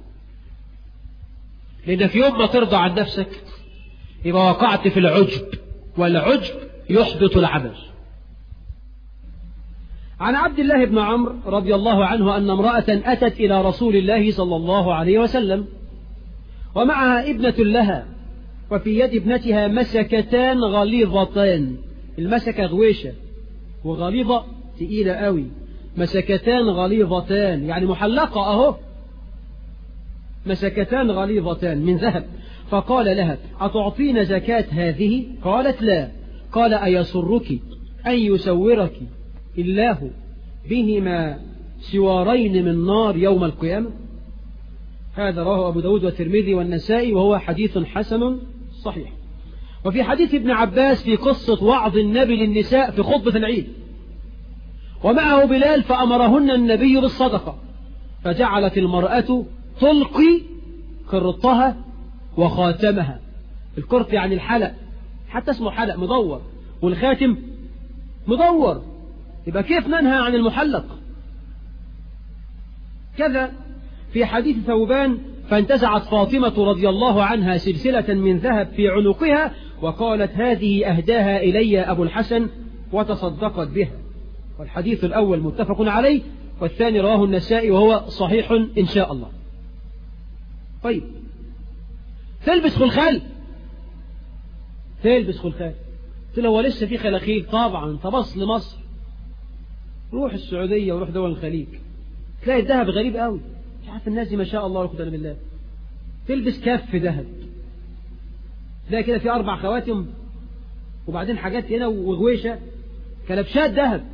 لأنك يوم ما ترضى عن نفسك يبقى وقعت في العجب والعجب يحبط العمل عن عبد الله بن عمرو رضي الله عنه أن امرأة أتت إلى رسول الله صلى الله عليه وسلم ومعها ابنة لها وفي يد ابنتها مسكتان غليظتان المسكة غويشة وغليظة تقيلة قوي مسكتان غليظتان يعني محلقة أهو مسكتان غليظتان من ذهب فقال لها أتعطين زكاة هذه قالت لا قال أيسرك أن يسورك الله بهما سوارين من نار يوم القيامة هذا رواه أبو داود والترمذي والنسائي وهو حديث حسن صحيح وفي حديث ابن عباس في قصة وعظ النبي للنساء في خطبة العيد ومعه بلال فأمرهن النبي بالصدقة فجعلت المرأة تلقي قرطها وخاتمها القرط يعني الحلق حتى اسمه حلق مدور والخاتم مدور يبقى كيف ننهى عن المحلق كذا في حديث ثوبان فانتزعت فاطمة رضي الله عنها سلسلة من ذهب في عنقها وقالت هذه أهداها إلي أبو الحسن وتصدقت بها والحديث الأول متفق عليه والثاني رواه النسائي وهو صحيح إن شاء الله طيب تلبس خلخال تلبس خلخال قلت له هو لسه في خلاخيل طبعا تبص لمصر روح السعودية وروح دول الخليج تلاقي الذهب غريب قوي مش عارف الناس دي ما شاء الله ولا بالله تلبس كف ذهب تلاقي كده في أربع خواتم وبعدين حاجات هنا وغويشة كلبشات ذهب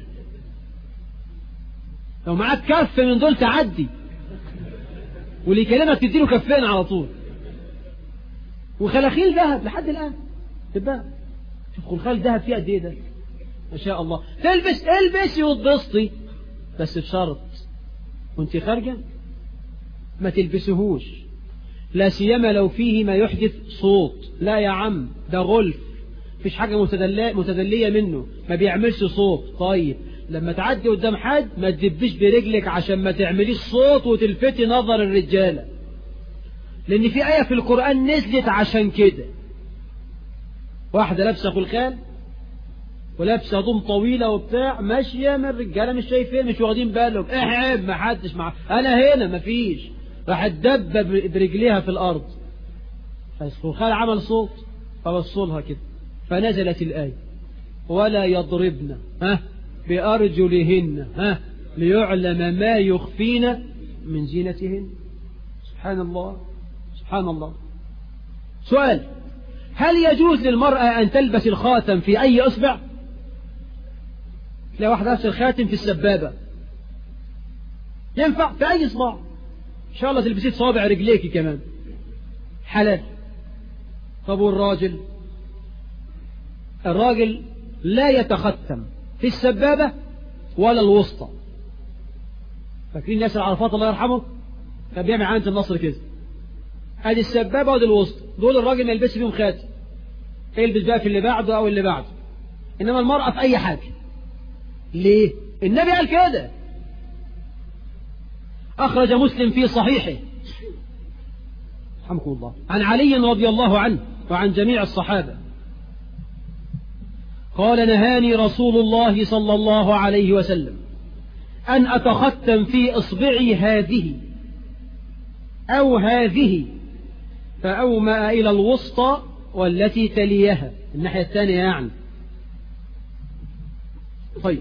لو معاك كف من دول تعدي واللي يكلمك تديله كفين على طول وخلاخيل ذهب لحد الآن تبقى شوف خلخال ذهب فيه قد ايه ده ما شاء الله تلبس البسي وتبسطي بس بشرط وانت خارجة ما تلبسهوش لا سيما لو فيه ما يحدث صوت لا يا عم ده غلف مفيش حاجة متدلية, متدلية منه ما بيعملش صوت طيب لما تعدي قدام حد ما تدبش برجلك عشان ما تعمليش صوت وتلفتي نظر الرجالة لأن في آية في القرآن نزلت عشان كده واحدة لابسة خلخال ولابسة هدوم طويلة وبتاع ماشية من الرجالة مش شايفين مش واخدين بالهم احب ما حدش مع أنا هنا مفيش راح تدب برجليها في الأرض فالخلخال عمل صوت فبصوا لها كده فنزلت الآية ولا يضربن ها بأرجلهن ها ليعلم ما يخفين من زينتهن سبحان الله سبحان الله سؤال هل يجوز للمرأة أن تلبس الخاتم في أي إصبع تلاقي واحد لابس الخاتم في السبابة ينفع في أي إصبع إن شاء الله تلبسيه صابع رجليكي كمان حلال طب والراجل الراجل لا يتختم في السبابة ولا الوسطى فاكرين ياسر عرفات الله يرحمه كان بيعمل عانة النصر كده ادي السبابة وادي الوسطى دول الراجل ما يلبسش فيهم خاتم يلبس بقى في اللي بعده او اللي بعده انما المرأة في اي حاجة ليه النبي قال كده اخرج مسلم في صحيحه رحمكم الله عن علي رضي الله عنه وعن جميع الصحابة قال نهاني رسول الله صلى الله عليه وسلم أن أتختم في إصبعي هذه أو هذه فأومأ إلى الوسطى والتي تليها الناحية الثانية يعني طيب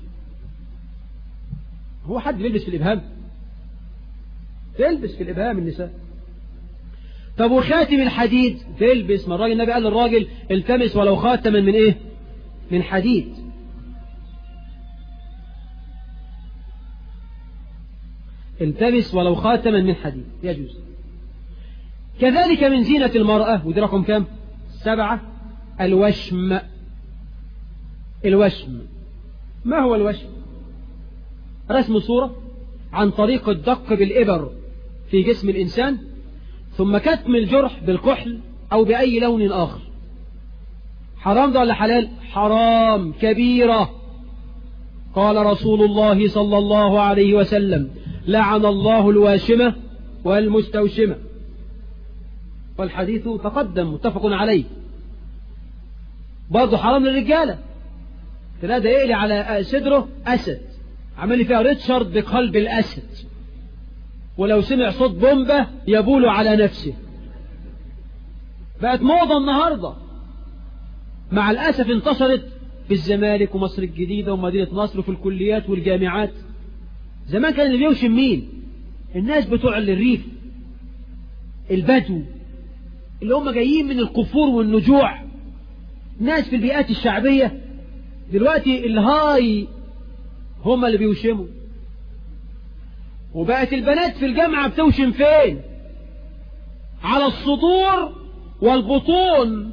هو حد بيلبس في الإبهام تلبس في الإبهام النساء طب وخاتم الحديد تلبس ما الراجل النبي قال للراجل التمس ولو خاتما من ايه من حديد التمس ولو خاتما من حديد يجوز كذلك من زينة المرأة ودي رقم كم سبعة الوشم الوشم ما هو الوشم رسم صورة عن طريق الدق بالإبر في جسم الإنسان ثم كتم الجرح بالكحل أو بأي لون آخر حرام ده ولا حلال حرام كبيرة قال رسول الله صلى الله عليه وسلم لعن الله الواشمة والمستوشمة والحديث تقدم متفق عليه برضه حرام للرجالة تلاقي ده يقلي على صدره أسد عمل لي فيها ريتشارد بقلب الأسد ولو سمع صوت بومبة يبول على نفسه بقت موضة النهاردة مع الأسف انتشرت في الزمالك ومصر الجديدة ومدينة نصر وفي الكليات والجامعات زمان كان اللي بيوشم مين الناس بتوع الريف البدو اللي هم جايين من القفور والنجوع ناس في البيئات الشعبية دلوقتي الهاي هم اللي بيوشموا وبقت البنات في الجامعة بتوشم فين على الصدور والبطون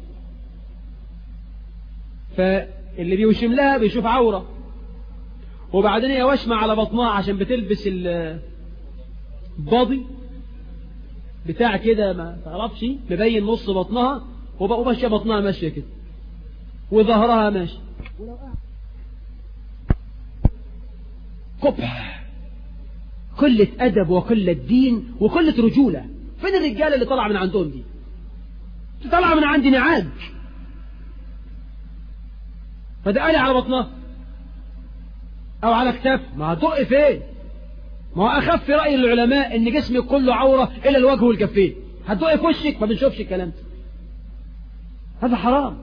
فاللي بيوشم لها بيشوف عورة وبعدين هي وشمة على بطنها عشان بتلبس الباضي بتاع كده ما تعرفش مبين نص بطنها وماشيه بطنها ماشيه كده وظهرها ماشي قبح قلة أدب وقلة دين وقلة رجولة فين الرجالة اللي طالعة من عندهم دي طالعة من عندي نعاج فده قالي على بطنها أو على كتاف ما هتدق فين ما هو أخف رأي العلماء إن جسمك كله عورة إلا الوجه والكفين هتدق في وشك ما بنشوفش الكلام ده هذا حرام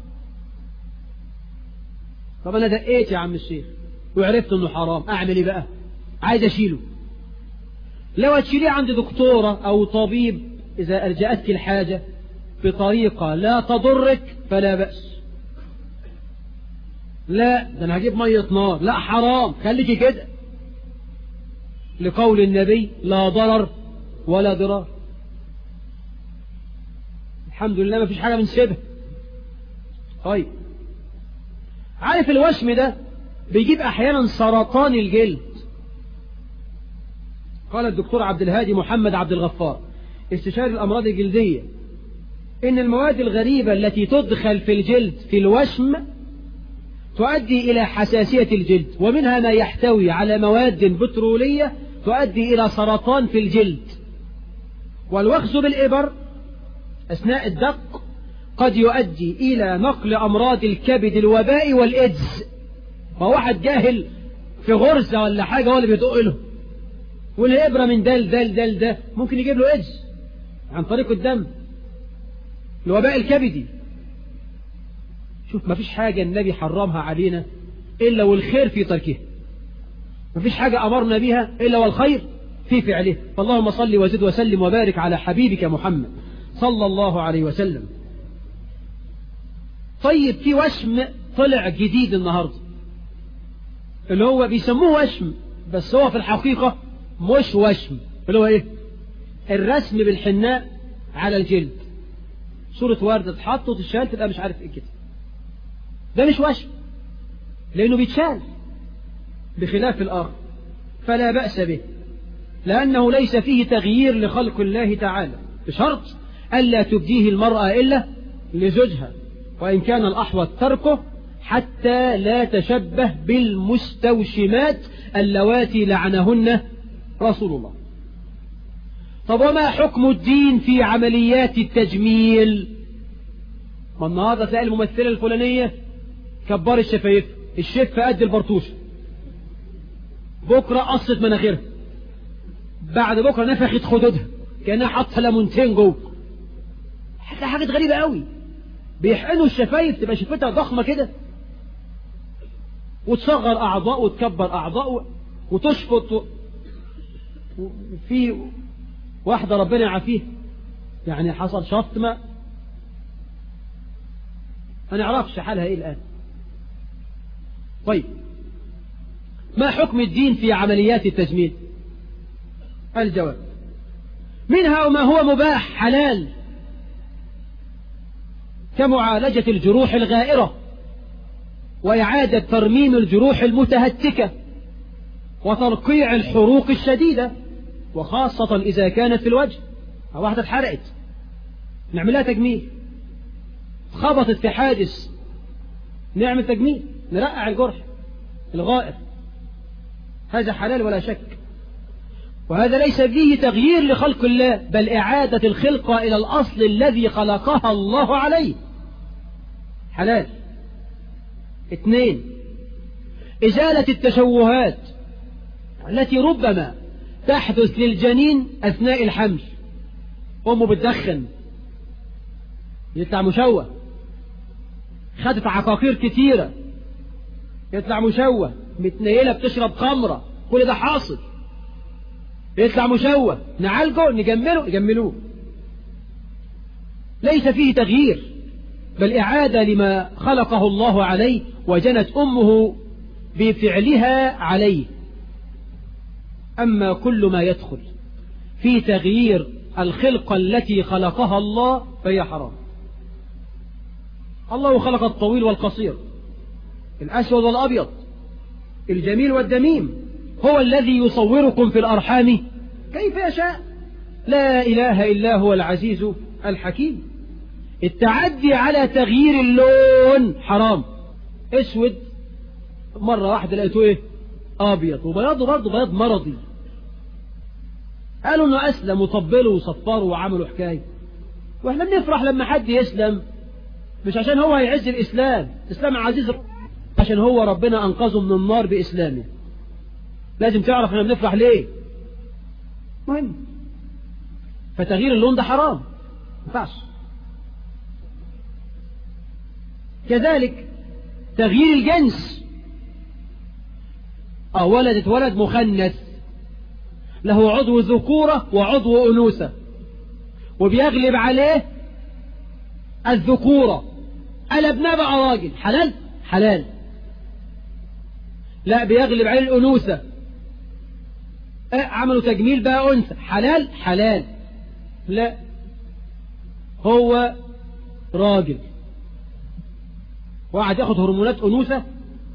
طب أنا دقيت يا عم الشيخ وعرفت إنه حرام أعمل إيه بقى عايز أشيله لو هتشيليه عند دكتورة أو طبيب إذا ألجأتك الحاجة بطريقة لا تضرك فلا بأس لا ده أنا هجيب مية نار لا حرام خليكي كده لقول النبي لا ضرر ولا ضرار الحمد لله ما فيش حاجة من شبه طيب عارف الوشم ده بيجيب أحيانا سرطان الجلد قال الدكتور عبد الهادي محمد عبد الغفار استشاري الأمراض الجلدية إن المواد الغريبة التي تدخل في الجلد في الوشم تؤدي إلى حساسية الجلد ومنها ما يحتوي على مواد بترولية تؤدي إلى سرطان في الجلد والوخز بالإبر أثناء الدق قد يؤدي إلى نقل أمراض الكبد الوباء والإيدز فواحد جاهل في غرزة ولا حاجة هو اللي بيدق له والإبرة من دل دل دل ده ممكن يجيب له إيدز عن طريق الدم الوباء الكبدي شوف ما فيش حاجة النبي حرمها علينا إلا والخير في تركها ما فيش حاجة أمرنا بها إلا والخير في فعله فاللهم صل وزد وسلم وبارك على حبيبك محمد صلى الله عليه وسلم طيب في وشم طلع جديد النهاردة اللي هو بيسموه وشم بس هو في الحقيقة مش وشم اللي هو ايه الرسم بالحناء على الجلد صورة وردة تحط وتشال تبقى مش عارف ايه كده ده مش وشم لانه بيتشال بخلاف الآخر فلا بأس به لأنه ليس فيه تغيير لخلق الله تعالى بشرط ألا تبديه المرأة إلا لزوجها وإن كان الأحوط تركه حتى لا تشبه بالمستوشمات اللواتي لعنهن رسول الله طب وما حكم الدين في عمليات التجميل ما النهارده تلاقي الممثلة الفلانية كبار الشفايف الشف قد البرطوشة بكرة قصت مناخيرها بعد بكرة نفخت خدودها كأنها حاطة ليمونتين جوه حاجة حاجات غريبة قوي بيحقنوا الشفايف تبقى شفتها ضخمة كده وتصغر أعضاء وتكبر أعضاء وتشفط و... وفي واحدة ربنا يعافيها يعني حصل شفط ما ما نعرفش حالها ايه الآن طيب ما حكم الدين في عمليات التجميل الجواب منها وما هو مباح حلال كمعالجة الجروح الغائرة وإعادة ترميم الجروح المتهتكة وترقيع الحروق الشديدة وخاصة إذا كانت في الوجه أو واحدة اتحرقت نعملها تجميل خبطت في حادث نعمل تجميل نرقع الجرح الغائر هذا حلال ولا شك وهذا ليس فيه تغيير لخلق الله بل إعادة الخلقة إلى الأصل الذي خلقها الله عليه حلال اثنين إزالة التشوهات التي ربما تحدث للجنين أثناء الحمل أمه بتدخن يطلع مشوه خدت عقاقير كتيرة يطلع مشوه متنيلة بتشرب خمرة كل ده حاصل يطلع مشوه نعالجه نجمله نجملوه ليس فيه تغيير بل إعادة لما خلقه الله عليه وجنت أمه بفعلها عليه أما كل ما يدخل في تغيير الخلقة التي خلقها الله فهي حرام الله خلق الطويل والقصير الأسود والأبيض الجميل والدميم هو الذي يصوركم في الأرحام كيف يشاء لا إله إلا هو العزيز الحكيم التعدي على تغيير اللون حرام اسود مرة واحدة لقيته ايه ابيض وبياضه برضه بياض مرضي قالوا انه اسلم وطبلوا وصفروا وعملوا حكاية واحنا بنفرح لما حد يسلم مش عشان هو هيعز الاسلام الاسلام عزيز عشان هو ربنا انقذه من النار باسلامه لازم تعرف احنا بنفرح ليه مهم فتغيير اللون ده حرام ما ينفعش كذلك تغيير الجنس أو ولدت ولد مخنث له عضو ذكورة وعضو أنوثة وبيغلب عليه الذكورة قلبناه بقى راجل حلال حلال لا بيغلب عليه الأنوثة اه عملوا تجميل بقى أنثى حلال حلال لا هو راجل وقعد ياخد هرمونات أنوثة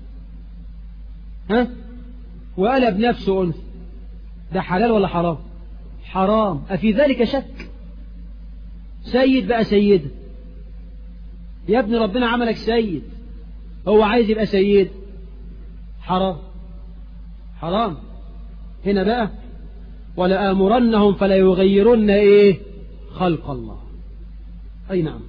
ها وقلب نفسه أنثى ده حلال ولا حرام حرام أفي ذلك شك سيد بقى سيد يا ابن ربنا عملك سيد هو عايز يبقى سيد حرام حرام هنا بقى ولا آمرنهم فلا يغيرن ايه خلق الله اي نعم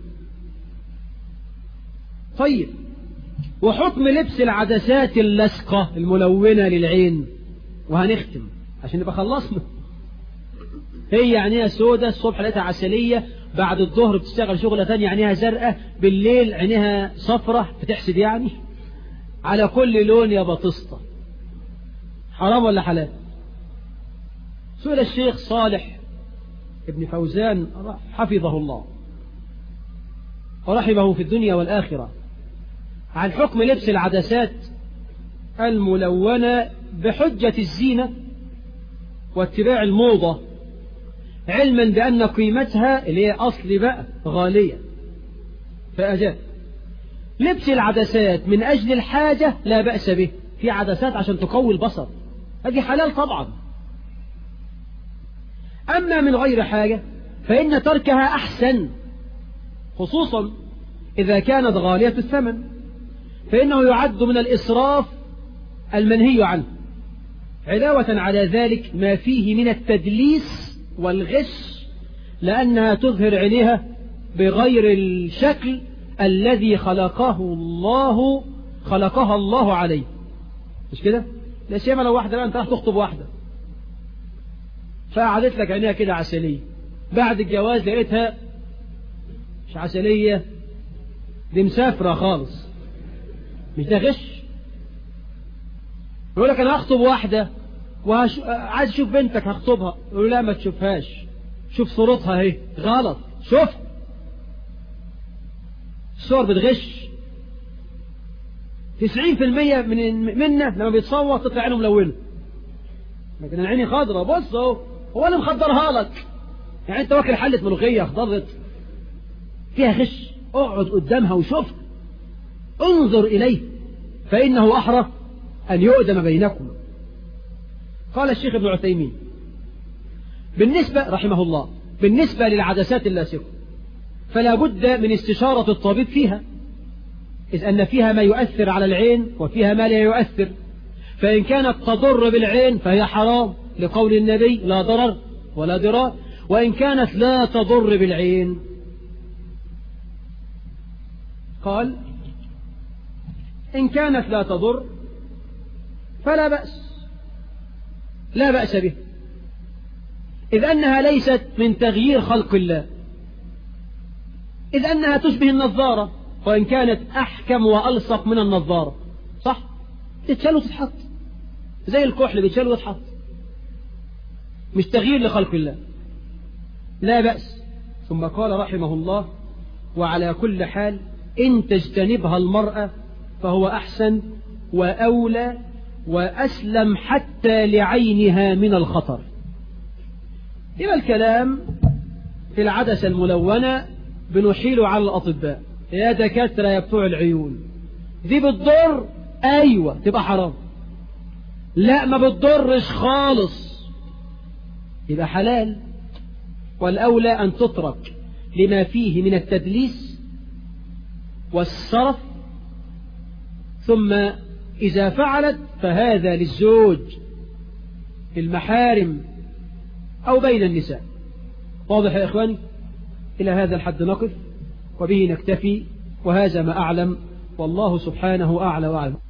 طيب وحكم لبس العدسات اللصقة الملونة للعين وهنختم عشان نبقى خلصنا هي عينيها سودة الصبح لقيتها عسلية بعد الظهر بتشتغل شغلة تانية عينيها زرقاء بالليل عينيها صفرة بتحسد يعني على كل لون يا بطسطة حرام ولا حلال سئل الشيخ صالح ابن فوزان حفظه الله ورحمه في الدنيا والآخرة عن حكم لبس العدسات الملونة بحجة الزينة واتباع الموضة علما بأن قيمتها اللي هي أصل بقى غالية فأجاب لبس العدسات من أجل الحاجة لا بأس به في عدسات عشان تقوي البصر هذه حلال طبعا أما من غير حاجة فإن تركها أحسن خصوصا إذا كانت غالية الثمن فإنه يعد من الإسراف المنهي عنه علاوة على ذلك ما فيه من التدليس والغش لأنها تظهر عينيها بغير الشكل الذي خلقه الله خلقها الله عليه مش كده لا سيما لو واحدة بقى انت راح تخطب واحدة فقعدت لك عينيها كده عسلية بعد الجواز لقيتها مش عسلية دي مسافرة خالص مش ده غش يقول لك انا هخطب واحدة وهش... عايز اشوف بنتك هخطبها يقول لا ما تشوفهاش شوف صورتها اهي غلط شوف الصور بتغش 90% من منا لما بيتصور تطلع عينه ملونه لكن عيني خضراء بص اهو هو اللي مخدرها لك يعني انت واكل حله ملوخيه خضرت فيها غش اقعد قدامها وشوف انظر اليه فانه احرى ان يؤدم بينكم قال الشيخ ابن عثيمين بالنسبة رحمه الله بالنسبة للعدسات اللاصقة فلا بد من استشارة الطبيب فيها إذ أن فيها ما يؤثر على العين وفيها ما لا يؤثر فإن كانت تضر بالعين فهي حرام لقول النبي لا ضرر ولا ضرار وإن كانت لا تضر بالعين قال إن كانت لا تضر فلا بأس لا بأس به إذ أنها ليست من تغيير خلق الله إذ أنها تشبه النظارة وإن كانت أحكم وألصق من النظارة صح تتشال وتتحط زي الكحل بيتشال ويتحط مش تغيير لخلق الله لا بأس ثم قال رحمه الله وعلى كل حال إن تجتنبها المرأة فهو أحسن وأولى وأسلم حتى لعينها من الخطر إذا الكلام في العدسة الملونة بنحيل على الأطباء يا دكاترة يا بتوع العيون دي بتضر أيوة تبقى حرام لا ما بتضرش خالص يبقى حلال والأولى أن تترك لما فيه من التدليس والصرف ثم إذا فعلت فهذا للزوج المحارم أو بين النساء واضح يا إخواني إلى هذا الحد نقف وبه نكتفي وهذا ما أعلم والله سبحانه أعلى وأعلم